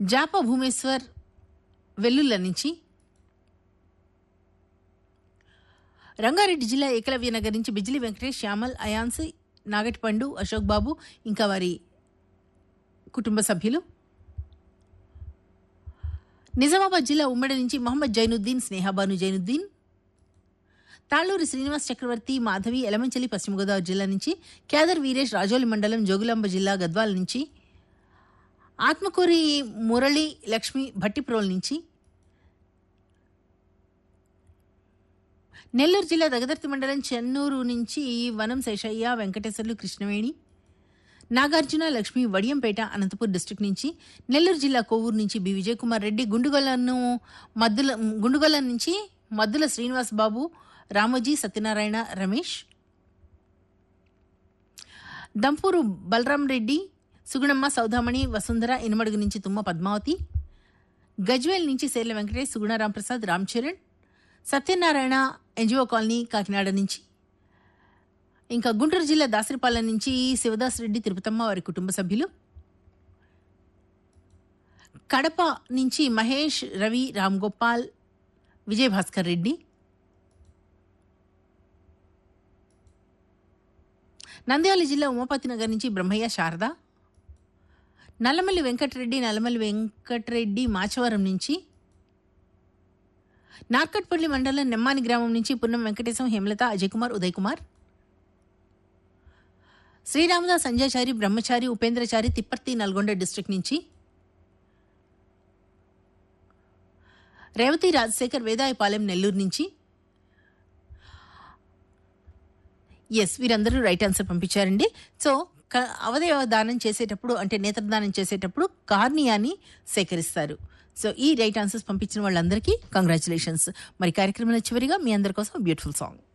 జాప భూమేశ్వర్ వెల్లుల్ల నుంచి రంగారెడ్డి జిల్లా ఏకలవ్య నగర్ నుంచి బిజిలి వెంకటేష్ శ్యామల్ అయాన్సి నాగటిపండు అశోక్ బాబు ఇంకా వారి కుటుంబ సభ్యులు నిజామాబాద్ జిల్లా ఉమ్మడి నుంచి మహమ్మద్ జైనుద్దీన్ స్నేహాబాను జైనుద్దీన్ తాళ్లూరి శ్రీనివాస్ చక్రవర్తి మాధవి ఎలమంచలి పశ్చిమ గోదావరి జిల్లా నుంచి కేదర్ వీరేష్ రాజోలి మండలం జోగులాంబ జిల్లా గద్వాల నుంచి ఆత్మకూరి మురళి లక్ష్మి భట్టిప్రోల్ నుంచి నెల్లూరు జిల్లా దగదర్తి మండలం చెన్నూరు నుంచి వనం శేషయ్య వెంకటేశ్వర్లు కృష్ణవేణి నాగార్జున లక్ష్మి వడియంపేట అనంతపూర్ డిస్టిక్ నుంచి నెల్లూరు జిల్లా కోవూరు నుంచి బి విజయకుమార్ రెడ్డి గుండుగొలను మద్దుల గుండుగొల నుంచి మద్దుల శ్రీనివాస్ బాబు రామోజీ సత్యనారాయణ రమేష్ దంపూరు బలరాం రెడ్డి సుగుణమ్మ సౌదామణి వసుంధర ఇనుమడుగు నుంచి తుమ్మ పద్మావతి గజ్వేల్ నుంచి సేర్ల వెంకటేష్ సుగుణరాం ప్రసాద్ రామ్ చరణ్ సత్యనారాయణ ఎన్జిఓ కాలనీ కాకినాడ నుంచి ఇంకా గుంటూరు జిల్లా దాసరిపాలెం నుంచి శివదాస్ రెడ్డి తిరుపతమ్మ వారి కుటుంబ సభ్యులు కడప నుంచి మహేష్ రవి రామ్ గోపాల్ విజయభాస్కర్ రెడ్డి నంద్యాల జిల్లా ఉమాపతి నగర్ నుంచి బ్రహ్మయ్య శారద నల్లమల్లి వెంకటరెడ్డి నల్లమల్లి వెంకటరెడ్డి మాచవరం నుంచి నార్కట్పల్లి మండలం నెమ్మాని గ్రామం నుంచి పున్నం వెంకటేశం హేమలత అజయ్ కుమార్ ఉదయ్ కుమార్ శ్రీరామదాస్ సంజయచారి బ్రహ్మచారి ఉపేంద్రచారి తిప్పర్తి నల్గొండ డిస్ట్రిక్ట్ నుంచి రేవతి రాజశేఖర్ వేదాయపాలెం నెల్లూరు నుంచి ఎస్ వీరందరూ రైట్ ఆన్సర్ పంపించారండి సో క- అవయవ దానం చేసేటప్పుడు అంటే నేత్రదానం చేసేటప్పుడు కార్నియాని సేకరిస్తారు సో ఈ రైట్ ఆన్సర్స్ పంపించిన వాళ్ళందరికీ కంగ్రాచులేషన్స్ మరి కార్యక్రమంలో చివరిగా మీ అందరి కోసం బ్యూటిఫుల్ సాంగ్